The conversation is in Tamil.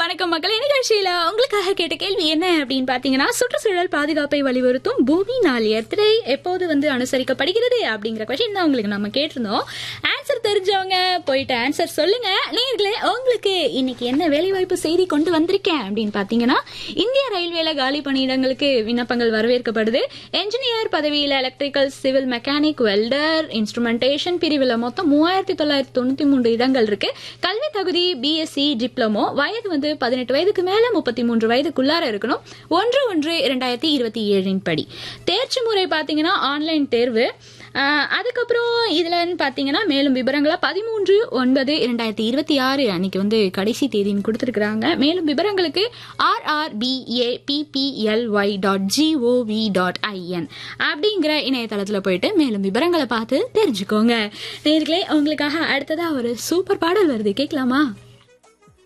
வணக்கம் மக்களே நிகழ்ச்சியில உங்களுக்காக கேட்ட கேள்வி என்ன அப்படின்னு பாத்தீங்கன்னா சுற்றுச்சூழல் பாதுகாப்பை வலியுறுத்தும் பூமி நாள் எத்தனை எப்போது வந்து அனுசரிக்கப்படுகிறது அப்படிங்கிற கொஸ்டின் தான் உங்களுக்கு நம்ம கேட்டிருந்தோம் ஆன்சர் தெரிஞ்சவங்க போயிட்டு ஆன்சர் சொல்லுங்க நேர்களே உங்களுக்கு இன்னைக்கு என்ன வேலைவாய்ப்பு செய்தி கொண்டு வந்திருக்கேன் அப்படின்னு பாத்தீங்கன்னா இந்திய ரயில்வேல காலி பணியிடங்களுக்கு விண்ணப்பங்கள் வரவேற்கப்படுது என்ஜினியர் பதவியில் electrical civil mechanic welder instrumentation பிரிவில் மொத்தம் மூவாயிரத்தி தொள்ளாயிரத்தி தொண்ணூத்தி மூன்று இடங்கள் இருக்கு கல்வி தகுதி பிஎஸ்சி டிப்ளமோ வயது வந்து பதினெட்டு வயதுக்கு மேல முப்பத்தி மூன்று வயதுக்குள்ளார இருக்கணும் ஒன்று ஒன்று இரண்டாயிரத்தி இருபத்தி ஏழின் படி தேர்ச்சி முறை பாத்தீங்கன்னா ஆன்லைன் தேர்வு ஆஹ், அதுக்கப்புறம் இதுலன்னு பாத்தீங்கன்னா மேலும் விவரங்களா பதிமூன்று ஒன்பது இரண்டாயிரத்தி இருபத்தி ஆறு அன்னைக்கு வந்து கடைசி தேதின்னு கொடுத்துருக்காங்க மேலும் விவரங்களுக்கு R R B A P P L Y dot G O V dot I N அப்படிங்கிற இணையதளத்தில் போயிட்டு மேலும் விவரங்களை பார்த்து தெரிஞ்சுக்கோங்க நேர்களே உங்களுக்காக அடுத்ததா ஒரு சூப்பர் பாடல் வருது கேட்கலாமா